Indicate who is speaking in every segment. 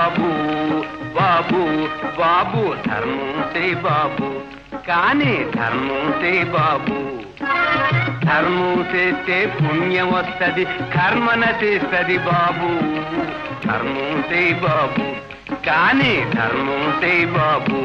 Speaker 1: బాబు బాబు బాబు ధర్మం చే బాబు కానీ ధర్మం చే బాబు ధర్మం చేస్తే పుణ్యం వస్తది కర్మన చేస్తది బాబు ధర్మం చే బాబు కానీ ధర్మం చే బాబు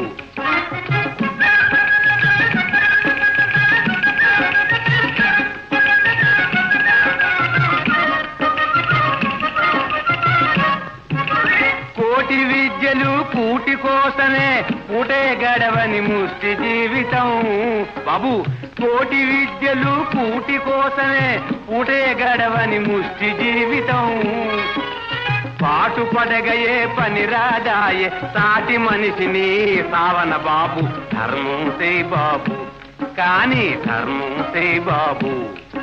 Speaker 1: కోటి విద్యలు కూటి కోసమే పూటే గడవని ముష్టి జీవితం బాబు కోటి విద్యలు కూటి కోసమే పూటే గడవని ముష్టి జీవితం పాటు పడగయే పని రాదాయే సాటి మనిషిని సావన బాబు ధర్మం సే బాబు కానీ ధర్మం సే బాబు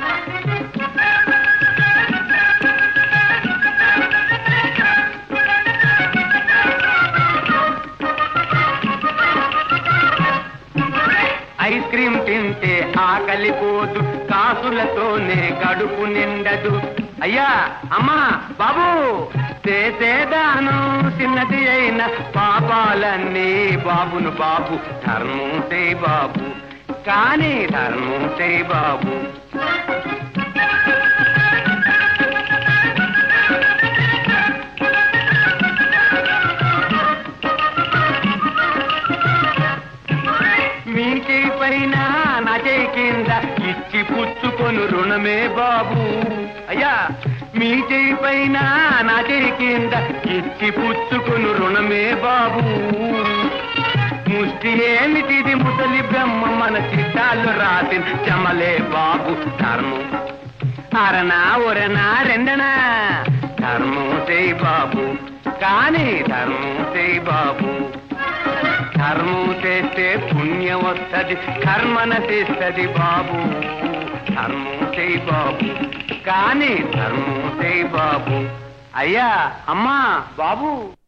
Speaker 1: ఐస్ క్రీమ్ తింటే ఆకలి పోదు కాసులతోనే గడుపు నిండదు అయ్యా అమ్మా బాబు చేసేదానం చిన్నది అయిన పాపాలన్నీ బాబును బాబు ధర్మం చే బాబు కానీ ధర్మం చే బాబు మీ చేయి పైన నా చేయి కింద ఇచ్చి పుచ్చుకొను రుణమే బాబు అయ్యా మీ చేయి పైన నా చేయి కింద ఇచ్చి పుచ్చుకొను రుణమే బాబు ముష్టి ఏమిటిది ముసలి బ్రహ్మ మన చిత్తాలు రాసిన చమలే బాబు ధర్మం అరనా ఒరనా రెండనా ధర్మం చేయి బాబు కానీ ధర్మం చేయి బాబు ధర్మం చేస్తే పుణ్యం వస్తది కర్మన చేస్తది బాబు ధర్మం చేయి బాబు కానీ ధర్మం చేయి బాబు అయ్యా అమ్మా బాబు